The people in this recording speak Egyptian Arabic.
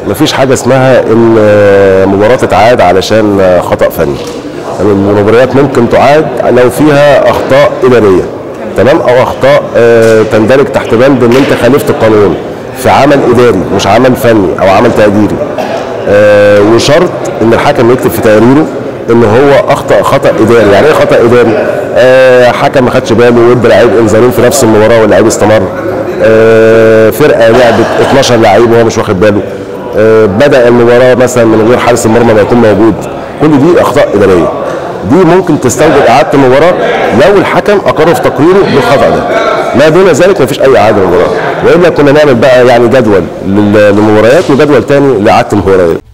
مفيش حاجه اسمها ان مباراه تتعاد علشان خطا فني يعني المباريات ممكن تعاد لو فيها اخطاء اداريه تمام او اخطاء آه، تندرج تحت بند ان انت خالفت القانون في عمل اداري مش عمل فني او عمل تقديري آه، وشرط ان الحكم يكتب في تقريره ان هو اخطا خطا اداري يعني ايه خطا اداري آه، حكم ما خدش باله وادى لعيب انذارين في نفس المباراه واللعيب استمر آه، فرقه لعبت 12 لعيب وهو مش واخد باله آه، بدا المباراه مثلا من غير حارس المرمى ما يكون موجود كل دي اخطاء اداريه دي ممكن تستوجب اعاده المباراه لو الحكم اقر في تقريره بالخطا ده ما دون ذلك مفيش اي اعاده مباراه والا كنا نعمل بقى يعني جدول لل- للمباريات وجدول تاني لاعاده المباريات